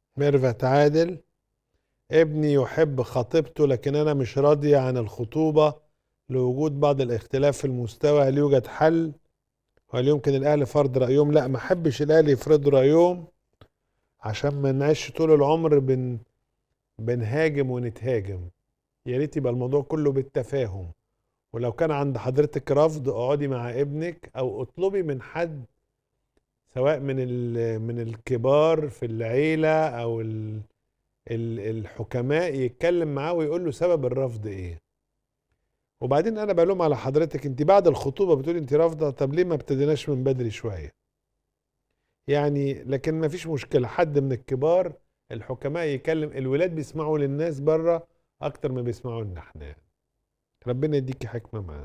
ميرفت عادل ابني يحب خطيبته لكن أنا مش راضية عن الخطوبة لوجود بعض الاختلاف في المستوى هل يوجد حل وهل يمكن الأهل فرض رأيهم لا ما أحبش الأهل يفرضوا رأيهم عشان ما نعيش طول العمر بن بنهاجم ونتهاجم يا ريت يبقى الموضوع كله بالتفاهم ولو كان عند حضرتك رفض اقعدي مع ابنك او اطلبي من حد سواء من من الكبار في العيله او ال الحكماء يتكلم معاه ويقول له سبب الرفض ايه وبعدين انا بلوم على حضرتك انت بعد الخطوبه بتقولي انت رافضه طب ليه ما ابتديناش من بدري شويه يعني لكن ما فيش مشكله حد من الكبار الحكماء يكلم الولاد بيسمعوا للناس بره اكتر ما بيسمعوا لنا احنا ربنا يديكي حكمه معاه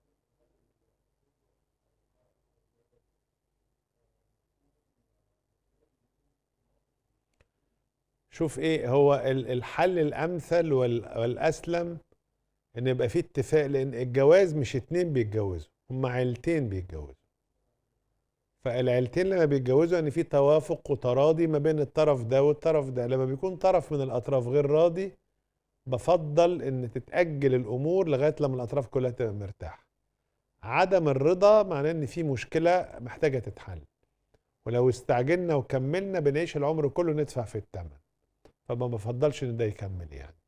شوف ايه هو الحل الامثل والاسلم ان يبقى في اتفاق لان الجواز مش اتنين بيتجوزوا هما عيلتين بيتجوزوا فالعيلتين لما بيتجوزوا ان يعني في توافق وتراضي ما بين الطرف ده والطرف ده لما بيكون طرف من الاطراف غير راضي بفضل ان تتاجل الامور لغايه لما الاطراف كلها تبقى مرتاحه عدم الرضا معناه ان في مشكله محتاجه تتحل ولو استعجلنا وكملنا بنعيش العمر كله ندفع في الثمن فما بفضلش ان ده يكمل يعني